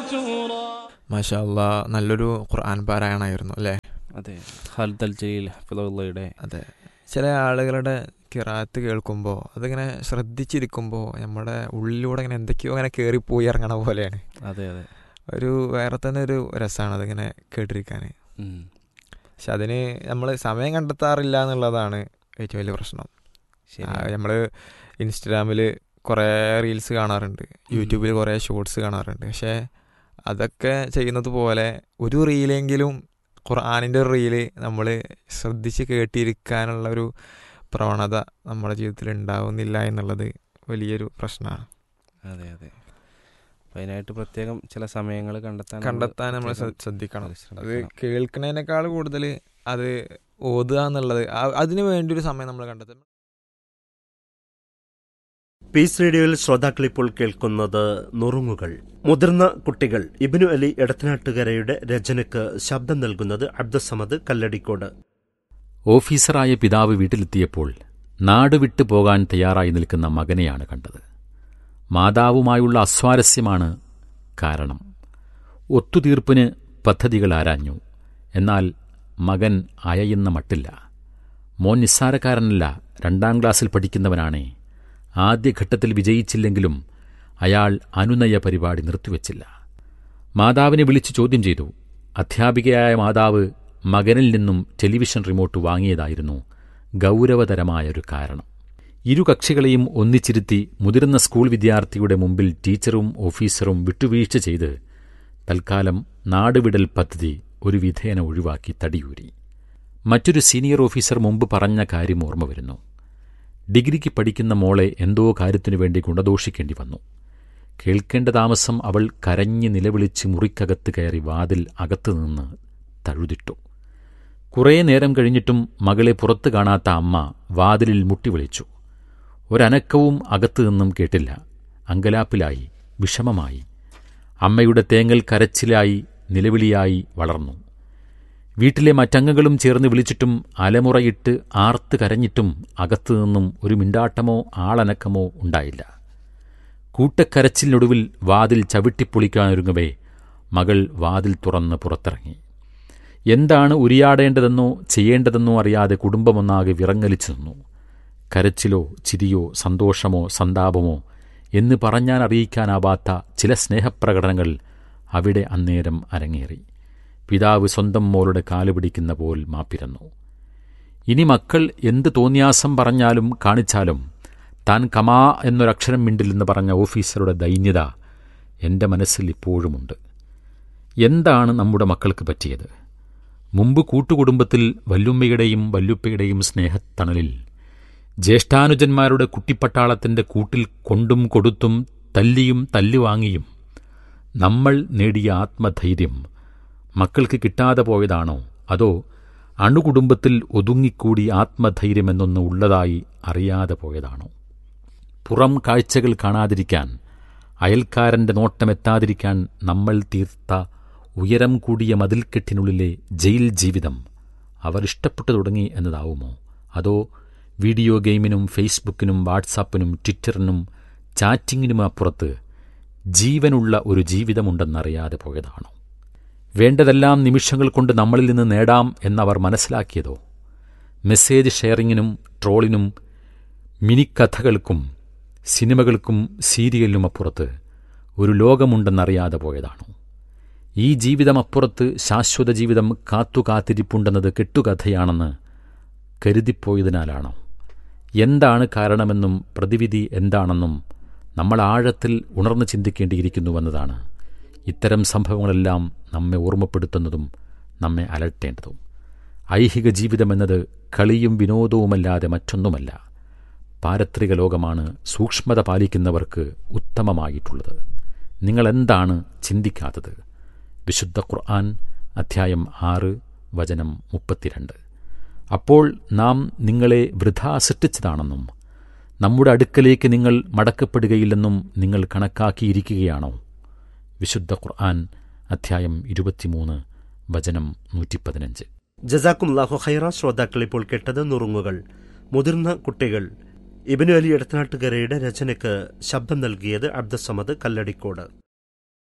عاشورا മാഷാ അല്ലാ നല്ലൊരു ഖുർആൻ പാരായണമായിരുന്നു അല്ലേ അതെ ഖാലിദ് അൽ ജലീൽ ഹഫിദുള്ളയുടെ അതെ ചില ആളുകളുടെ കിറാത്ത് കേൾക്കുമ്പോൾ അതിങ്ങനെ ശ്രദ്ധിച്ചിരിക്കുമ്പോൾ നമ്മുടെ ഉള്ളിലൂടെ ഇങ്ങനെ എന്തൊക്കെയോ അങ്ങനെ കയറിപ്പോയി ഇറങ്ങണ പോലെയാണ് അതെ അതെ ഒരു വേറെ തന്നെ ഒരു രസമാണ് അതിങ്ങനെ കേട്ടിരിക്കാൻ ഉം. പക്ഷെ അതിന് നമ്മൾ സമയം കണ്ടെത്താറില്ല എന്നുള്ളതാണ് ഏറ്റവും വലിയ പ്രശ്നം ശരി നമ്മൾ ഇൻസ്റ്റഗ്രാമിൽ കുറേ റീൽസ് കാണാറുണ്ട് യൂട്യൂബിൽ കുറേ ഷോർട്സ് കാണാറുണ്ട് പക്ഷേ അതൊക്കെ ചെയ്യുന്നത് പോലെ ഒരു റീലെങ്കിലും ഖുർആാനിൻ്റെ ഒരു റീല് നമ്മൾ ശ്രദ്ധിച്ച് കേട്ടിരിക്കാനുള്ള ഒരു പ്രവണത നമ്മുടെ ജീവിതത്തിൽ ഉണ്ടാവുന്നില്ല എന്നുള്ളത് വലിയൊരു പ്രശ്നമാണ് അതെ അതെ അപ്പൊ അതിനായിട്ട് പ്രത്യേകം ചില സമയങ്ങൾ കണ്ടെത്താൻ നമ്മള് കണ്ടെത്താൻ നമ്മൾ പ്രത്യേകം ശ്രദ്ധിക്കണം അത് ശ്രദ്ധിക്കണം. കേൾക്കുന്നതിനേക്കാൾ കൂടുതൽ അത് ഓതുക എന്നുള്ളത് ആ- അതിന് വേണ്ടി ഒരു സമയം നമ്മൾ കണ്ടെത്തണം പീസ് റേഡിയോയിൽ ശ്രോതാക്കൾ ഇപ്പോൾ കേൾക്കുന്നത് നുറുങ്ങുകൾ മുതിർന്ന കുട്ടികൾ ഇബിനു അലി എടത്തനാട്ടുകരയുടെ രചനയ്ക്ക് ശബ്ദം നൽകുന്നത് അബ്ദുസമദ് കല്ലടിക്കോട് ഓഫീസറായ പിതാവ് വീട്ടിലെത്തിയപ്പോൾ നാടുവിട്ടു പോകാൻ തയ്യാറായി നിൽക്കുന്ന മകനെയാണ് കണ്ടത് മാതാവുമായുള്ള അസ്വാരസ്യമാണ് കാരണം ഒത്തുതീർപ്പിന് പദ്ധതികൾ ആരാഞ്ഞു എന്നാൽ മകൻ അയയുന്ന മട്ടില്ല മോൻ നിസ്സാരക്കാരനല്ല രണ്ടാം ക്ലാസ്സിൽ പഠിക്കുന്നവനാണേ ആദ്യഘട്ടത്തിൽ വിജയിച്ചില്ലെങ്കിലും അയാൾ അനുനയ പരിപാടി നിർത്തിവച്ചില്ല മാതാവിനെ വിളിച്ച് ചോദ്യം ചെയ്തു അധ്യാപികയായ മാതാവ് മകനിൽ നിന്നും ടെലിവിഷൻ റിമോട്ട് വാങ്ങിയതായിരുന്നു ഗൗരവതരമായ ഒരു കാരണം ഇരു കക്ഷികളെയും ഒന്നിച്ചിരുത്തി മുതിർന്ന സ്കൂൾ വിദ്യാർത്ഥിയുടെ മുമ്പിൽ ടീച്ചറും ഓഫീസറും വിട്ടുവീഴ്ച ചെയ്ത് തൽക്കാലം നാടുവിടൽ പദ്ധതി ഒരു വിധേന ഒഴിവാക്കി തടിയൂരി മറ്റൊരു സീനിയർ ഓഫീസർ മുമ്പ് പറഞ്ഞ കാര്യം ഓർമ്മ വരുന്നു ഡിഗ്രിക്ക് പഠിക്കുന്ന മോളെ എന്തോ കാര്യത്തിനു വേണ്ടി ഗുണദോഷിക്കേണ്ടി വന്നു കേൾക്കേണ്ട താമസം അവൾ കരഞ്ഞ് നിലവിളിച്ച് മുറിക്കകത്ത് കയറി വാതിൽ അകത്തുനിന്ന് തഴുതിട്ടു കുറേ നേരം കഴിഞ്ഞിട്ടും മകളെ പുറത്തു കാണാത്ത അമ്മ വാതിലിൽ മുട്ടിവിളിച്ചു ഒരനക്കവും അകത്തുനിന്നും കേട്ടില്ല അങ്കലാപ്പിലായി വിഷമമായി അമ്മയുടെ തേങ്ങൽ കരച്ചിലായി നിലവിളിയായി വളർന്നു വീട്ടിലെ മറ്റംഗങ്ങളും ചേർന്ന് വിളിച്ചിട്ടും അലമുറയിട്ട് ആർത്ത് കരഞ്ഞിട്ടും അകത്തുനിന്നും ഒരു മിണ്ടാട്ടമോ ആളനക്കമോ ഉണ്ടായില്ല കൂട്ടക്കരച്ചിലിനൊടുവിൽ വാതിൽ ചവിട്ടിപ്പൊളിക്കാനൊരുങ്ങവേ മകൾ വാതിൽ തുറന്ന് പുറത്തിറങ്ങി എന്താണ് ഉരിയാടേണ്ടതെന്നോ ചെയ്യേണ്ടതെന്നോ അറിയാതെ കുടുംബമൊന്നാകെ വിറങ്ങലിച്ചു നിന്നു കരച്ചിലോ ചിരിയോ സന്തോഷമോ സന്താപമോ എന്ന് പറഞ്ഞാൻ അറിയിക്കാനാവാത്ത ചില സ്നേഹപ്രകടനങ്ങൾ അവിടെ അന്നേരം അരങ്ങേറി പിതാവ് സ്വന്തം മോളുടെ കാല് പിടിക്കുന്ന പോൽ മാപ്പിരന്നു ഇനി മക്കൾ എന്ത് തോന്നിയാസം പറഞ്ഞാലും കാണിച്ചാലും താൻ കമാ എന്നൊരക്ഷരം മിണ്ടില്ലെന്ന് പറഞ്ഞ ഓഫീസറുടെ ദൈന്യത എന്റെ മനസ്സിൽ ഇപ്പോഴുമുണ്ട് എന്താണ് നമ്മുടെ മക്കൾക്ക് പറ്റിയത് മുമ്പ് കൂട്ടുകുടുംബത്തിൽ വല്ലുമ്മയുടെയും വല്ലുപ്പയുടെയും സ്നേഹത്തണലിൽ ജ്യേഷ്ഠാനുജന്മാരുടെ കുട്ടിപ്പട്ടാളത്തിന്റെ കൂട്ടിൽ കൊണ്ടും കൊടുത്തും തല്ലിയും തല്ലുവാങ്ങിയും നമ്മൾ നേടിയ ആത്മധൈര്യം മക്കൾക്ക് കിട്ടാതെ പോയതാണോ അതോ അണുകുടുംബത്തിൽ ഒതുങ്ങിക്കൂടി ആത്മധൈര്യമെന്നൊന്ന് ഉള്ളതായി അറിയാതെ പോയതാണോ പുറം കാഴ്ചകൾ കാണാതിരിക്കാൻ അയൽക്കാരന്റെ നോട്ടമെത്താതിരിക്കാൻ നമ്മൾ തീർത്ത ഉയരം കൂടിയ മതിൽക്കെട്ടിനുള്ളിലെ ജയിൽ ജീവിതം അവർ ഇഷ്ടപ്പെട്ടു തുടങ്ങി എന്നതാവുമോ അതോ വീഡിയോ ഗെയിമിനും ഫേസ്ബുക്കിനും വാട്സാപ്പിനും ട്വിറ്ററിനും ചാറ്റിങ്ങിനും അപ്പുറത്ത് ജീവനുള്ള ഒരു ജീവിതമുണ്ടെന്നറിയാതെ പോയതാണോ വേണ്ടതെല്ലാം നിമിഷങ്ങൾ കൊണ്ട് നമ്മളിൽ നിന്ന് നേടാം എന്നവർ മനസ്സിലാക്കിയതോ മെസ്സേജ് ഷെയറിങ്ങിനും ട്രോളിനും മിനിക്കഥകൾക്കും സിനിമകൾക്കും സീരിയലിനും അപ്പുറത്ത് ഒരു ലോകമുണ്ടെന്നറിയാതെ പോയതാണോ ഈ ജീവിതമപ്പുറത്ത് ശാശ്വത ജീവിതം കാത്തുകാത്തിരിപ്പുണ്ടെന്നത് കെട്ടുകഥയാണെന്ന് കരുതിപ്പോയതിനാലാണോ എന്താണ് കാരണമെന്നും പ്രതിവിധി എന്താണെന്നും നമ്മൾ ആഴത്തിൽ ഉണർന്നു ചിന്തിക്കേണ്ടിയിരിക്കുന്നുവെന്നതാണ് ഇത്തരം സംഭവങ്ങളെല്ലാം നമ്മെ ഓർമ്മപ്പെടുത്തുന്നതും നമ്മെ അലട്ടേണ്ടതും ഐഹിക ജീവിതമെന്നത് കളിയും വിനോദവുമല്ലാതെ മറ്റൊന്നുമല്ല പാരത്രിക ലോകമാണ് സൂക്ഷ്മത പാലിക്കുന്നവർക്ക് ഉത്തമമായിട്ടുള്ളത് നിങ്ങളെന്താണ് ചിന്തിക്കാത്തത് വിശുദ്ധ ഖുർആൻ അധ്യായം ആറ് വചനം മുപ്പത്തിരണ്ട് അപ്പോൾ നാം നിങ്ങളെ വൃഥാ സൃഷ്ടിച്ചതാണെന്നും നമ്മുടെ അടുക്കലേക്ക് നിങ്ങൾ മടക്കപ്പെടുകയില്ലെന്നും നിങ്ങൾ കണക്കാക്കിയിരിക്കുകയാണോ വിശുദ്ധ ഖുർആൻ അധ്യായം ഇരുപത്തിമൂന്ന് വചനം നൂറ്റിപ്പതിനഞ്ച് ജസാക്കുംലാഹു ഹൈറ ശ്രോതാക്കൾ ഇപ്പോൾ കേട്ടത് നുറുങ്ങുകൾ മുതിർന്ന കുട്ടികൾ ഇബിനു അലി എടത്തനാട്ടുകരയുടെ രചനയ്ക്ക് ശബ്ദം നൽകിയത് അബ്ദുസമദ് കല്ലടിക്കോട്